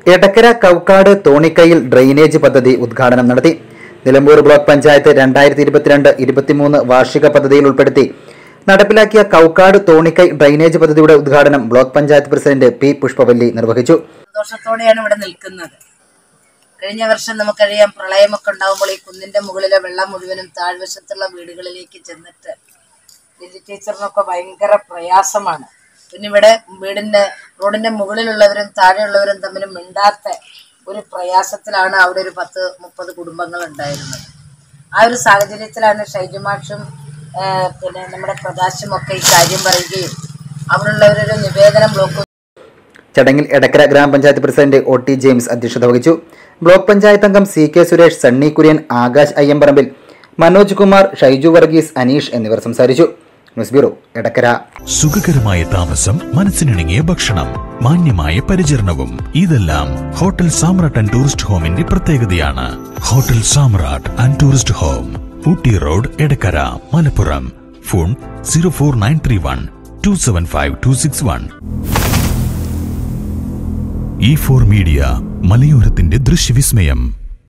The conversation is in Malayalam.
എടക്കര കൗക്കാട് തോണിക്കയിൽ ഡ്രെയിനേജ് പദ്ധതി ഉദ്ഘാടനം നടത്തി നിലമ്പൂർ ബ്ലോക്ക് പഞ്ചായത്ത് രണ്ടായിരത്തി ഇരുപത്തിരണ്ട് ഇരുപത്തിമൂന്ന് വാർഷിക പദ്ധതിയിൽ ഉൾപ്പെടുത്തി നടപ്പിലാക്കിയ കൗക്കാട് തോണിക്കൈ ഡ്രെയിനേജ് പദ്ധതിയുടെ ഉദ്ഘാടനം block panchayat president P Pushpavalli നിർവഹിച്ചു സന്തോഷത്തോടെയാണ് ഇവിടെ നിൽക്കുന്നത് കഴിഞ്ഞ വർഷം നമുക്കറിയാം പ്രളയമൊക്കെ ഉണ്ടാകുമ്പോൾ ഈ കുന്നിന്റെ മുകളിലെ വെള്ളം മുഴുവനും താഴ്വശത്തുള്ള വീടുകളിലേക്ക് ചെന്നിട്ട് ലില്ലി ടീച്ചറിനൊക്കെ ഭയങ്കര പ്രയാസമാണ് പിന്നെ ഇവിടെ വീടിന്റെ റോഡിന്റെ മുകളിലുള്ളവരും താഴെയുള്ളവരും തമ്മിൽ മിണ്ടാത്ത ഒരു പ്രയാസത്തിലാണ് അവിടെ ഒരു പത്ത് മുപ്പത് കുടുംബങ്ങൾ ഉണ്ടായിരുന്നത് ആ ഒരു സാഹചര്യത്തിലാണ് ഷൈജുമാഷും ആ, പിന്നെ നമ്മുടെ പ്രകാശും ഒക്കെ ഈ കാര്യം പറയുകയും അവിടെയുള്ളവരൊരു നിവേദനം ബ്ലോക്ക് ചടങ്ങിൽ എടക്കര ഗ്രാമപഞ്ചായത്ത് പ്രസിഡന്റ് ഒ ടി ജെയിംസ് അധ്യക്ഷത വഹിച്ചു ബ്ലോക്ക് പഞ്ചായത്ത് അംഗം സി കെ സുരേഷ് സണ്ണി കുര്യൻ ആകാശ് അയ്യമ്പറമ്പിൽ മനോജ് കുമാർ ഷൈജു വർഗീസ് അനീഷ് എന്നിവർ സംസാരിച്ചു ന്യൂസ് ബ്യൂറോ എടക്കര സുഖകരമായ താമസം മനസ്സിനിണങ്ങിയ ഭക്ഷണം മാന്യമായ പരിചരണവും ഇതെല്ലാം ഹോട്ടൽ സാമ്രാട്ട് ആൻഡ് ടൂറിസ്റ്റ് ഹോമിന്റെ പ്രത്യേകതയാണ് hotel Samrat and tourist home Ooty road Edakkara Malappuram phone zero four nine three one two seven five two six one E four media മലയോരത്തിന്റെ ദൃശ്യവിസ്മയം